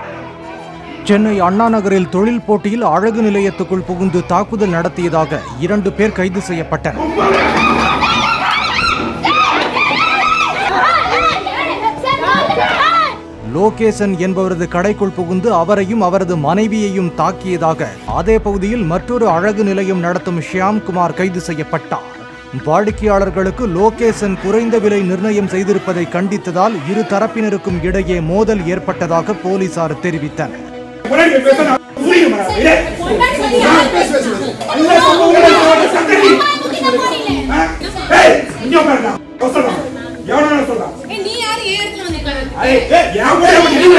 சென்னை அண்ணா நகரில் தொழில் போட்டியில் அழகு நிலையத்துக்குள் புகுந்து தாக்குதல் நடத்தியதாக இரண்டு பேர் கைது செய்யப்பட்டனர் லோகேசன் என்பவரது கடைக்குள் புகுந்து அவரையும் அவரது மனைவியையும் தாக்கியதாக அதே பகுதியில் மற்றொரு அழகு நிலையம் நடத்தும் ஷியாம்குமார் கைது செய்யப்பட்டார் வாடிக்கையாளர்களுக்கு லோகேசன் குறைந்த விலை நிர்ணயம் செய்திருப்பதை கண்டித்ததால் இரு தரப்பினருக்கும் இடையே மோதல் ஏற்பட்டதாக போலீசார் தெரிவித்தனர் முன்னாடி பேச நான் புரியுது மேடம். இதே. நான் பேச பேசுறது. எல்லா சம்பவங்களும் இதோட சங்கதி. ஆ? ஏய், இங்க உட்காருடா. அவசரம். எவனாலும் சொல்றான். நீ யாரு என் இடத்துல வந்து உட்கார்றது? ஏய், ஏய், என் கூட வந்து நீ